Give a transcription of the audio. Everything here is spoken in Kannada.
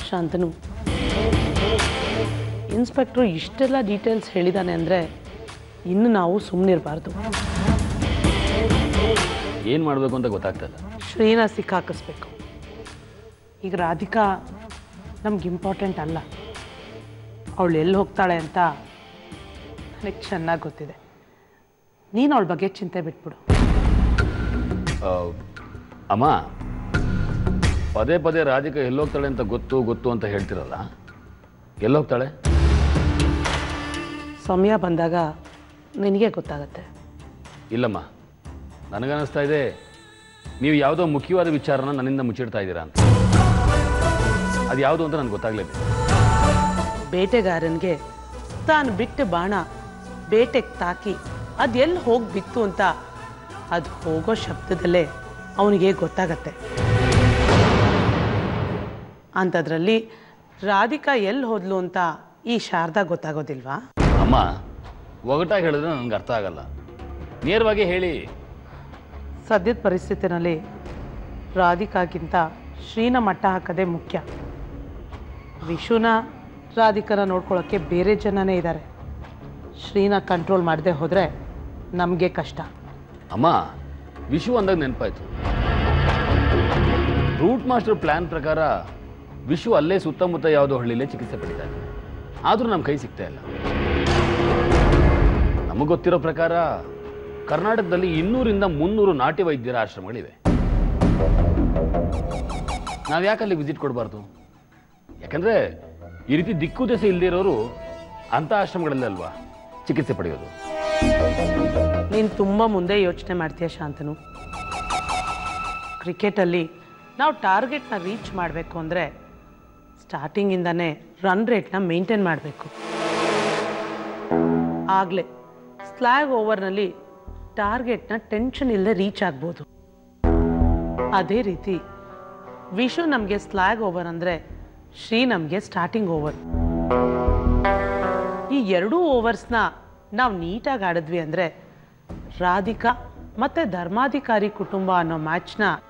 ಶಾಂತನು ಇನ್ಸ್ಪೆಕ್ಟ್ರು ಇಷ್ಟೆಲ್ಲ ಡೀಟೇಲ್ಸ್ ಹೇಳಿದಾನೆ ಅಂದರೆ ಇನ್ನು ನಾವು ಸುಮ್ಮನಿರಬಾರ್ದು ಏನು ಮಾಡಬೇಕು ಅಂತ ಗೊತ್ತಾಗ್ತಲ್ಲ ಶ್ರೀನ ಸಿಕ್ಕಾಕಿಸ್ಬೇಕು ಈಗ ರಾಧಿಕಾ ನಮ್ಗೆ ಇಂಪಾರ್ಟೆಂಟ್ ಅಲ್ಲ ಅವಳು ಎಲ್ಲಿ ಹೋಗ್ತಾಳೆ ಅಂತ ನನಗೆ ಚೆನ್ನಾಗಿ ಗೊತ್ತಿದೆ ನೀನು ಅವಳ ಬಗ್ಗೆ ಚಿಂತೆ ಬಿಟ್ಬಿಡು ಆ, ಅಮ್ಮ ಪದೇ ಪದೇ ರಾಧಿಕಾ ಎಲ್ಲೋಗ್ತಾಳೆ ಅಂತ ಗೊತ್ತು ಗೊತ್ತು ಅಂತ ಹೇಳ್ತಿರಲ್ಲ ಎಲ್ಲೋಗ್ತಾಳೆ ಸಮಯ ಬಂದಾಗ ನಿನಗೆ ಗೊತ್ತಾಗತ್ತೆ ಇಲ್ಲಮ್ಮ ನನಗನ್ನಿಸ್ತಾ ಇದೆ ನೀವು ಯಾವುದೋ ಮುಖ್ಯವಾದ ವಿಚಾರನ ನನ್ನಿಂದ ಮುಚ್ಚಿಡ್ತಾ ಇದ್ದೀರಾ ಅಂತ ಅದು ಯಾವುದು ಅಂತ ನನಗೆ ಗೊತ್ತಾಗ್ಲೇಬೇಕು ಬೇಟೆಗಾರನಿಗೆ ತಾನು ಬಿಟ್ಟ ಬಾಣ ಬೇಟೆಗೆ ತಾಕಿ ಅದೆಲ್ಲಿ ಹೋಗಿ ಬಿತ್ತು ಅಂತ ಅದು ಹೋಗೋ ಶಬ್ದದಲ್ಲೇ ಅವನಿಗೆ ಗೊತ್ತಾಗತ್ತೆ ಅಂಥದ್ರಲ್ಲಿ ರಾಧಿಕಾ ಎಲ್ಲಿ ಹೋದ್ಲು ಅಂತ ಈ ಶಾರದಾ ಗೊತ್ತಾಗೋದಿಲ್ವಾ ಅಮ್ಮ ಒಗಟಾಗಿ ಹೇಳಿದ್ರೆ ನನಗೆ ಅರ್ಥ ಆಗಲ್ಲ ನೇರವಾಗಿ ಹೇಳಿ ಸದ್ಯದ ಪರಿಸ್ಥಿತಿನಲ್ಲಿ ರಾಧಿಕಾಗಿಂತ ಶ್ರೀನ ಮಟ್ಟ ಹಾಕೋದೇ ಮುಖ್ಯ ವಿಶುನ ರಾಧಿಕನ ನೋಡ್ಕೊಳ್ಳೋಕ್ಕೆ ಬೇರೆ ಜನನೇ ಇದ್ದಾರೆ ಶ್ರೀನ ಕಂಟ್ರೋಲ್ ಮಾಡದೆ ಹೋದರೆ ನಮಗೆ ಕಷ್ಟ ಅಮ್ಮ ವಿಶು ಅಂದಾಗ ನೆನಪಾಯ್ತು ರೂಟ್ ಮಾಸ್ಟರ್ ಪ್ಲಾನ್ ಪ್ರಕಾರ ವಿಶು ಅಲ್ಲೇ ಸುತ್ತಮುತ್ತ ಯಾವುದೋ ಹಳ್ಳಿಲೇ ಚಿಕಿತ್ಸೆ ಪಡಿತಾನೆ ಆದರೂ ನಮ್ಮ ಕೈ ಸಿಗ್ತಾ ಇಲ್ಲ ನಮಗೆ ಗೊತ್ತಿರೋ ಪ್ರಕಾರ ಕರ್ನಾಟಕದಲ್ಲಿ ಇನ್ನೂರಿಂದ ಮುನ್ನೂರು ನಾಟಿ ವೈದ್ಯರ ಆಶ್ರಮಗಳಿವೆ ನಾವು ಯಾಕೆ ಅಲ್ಲಿ ವಿಸಿಟ್ ಕೊಡಬಾರ್ದು ಯಾಕಂದ್ರೆ ಈ ರೀತಿ ದಿಕ್ಕು ದೆಸೆ ಇಲ್ಲದೆ ಇರೋರು ಅಂಥ ಆಶ್ರಮಗಳಲ್ಲಿ ಅಲ್ವಾ ಚಿಕಿತ್ಸೆ ಪಡೆಯೋದು ನೀನು ತುಂಬ ಮುಂದೆ ಯೋಚನೆ ಮಾಡ್ತೀಯ ಶಾಂತನು ಕ್ರಿಕೆಟಲ್ಲಿ ನಾವು ಟಾರ್ಗೆಟ್ನ ರೀಚ್ ಮಾಡಬೇಕು ಅಂದರೆ ಸ್ಟಾರ್ಟಿಂಗಿಂದನೇ ರನ್ ರೇಟ್ನ ಮೇಂಟೈನ್ ಮಾಡಬೇಕು ಆಗಲೇ ಸ್ಲ್ಯಾಗ್ ಓವರ್ನಲ್ಲಿ ಟಾರ್ಗೆಟ್ನ ಟೆನ್ಷನ್ ಇಲ್ಲದೆ ರೀಚ್ ಆಗ್ಬೋದು ಅದೇ ರೀತಿ ವಿಶು ನಮಗೆ ಸ್ಲ್ಯಾಗ್ ಓವರ್ ಅಂದರೆ ಶ್ರೀ ನಮಗೆ ಸ್ಟಾರ್ಟಿಂಗ್ ಓವರ್ ಈ ಎರಡೂ ಓವರ್ಸ್ನ ನಾವು ನೀಟಾಗಿ ಆಡಿದ್ವಿ ಅಂದರೆ ರಾಧಿಕಾ ಮತ್ತು ಧರ್ಮಾಧಿಕಾರಿ ಕುಟುಂಬ ಅನ್ನೋ ಮ್ಯಾಚ್ನ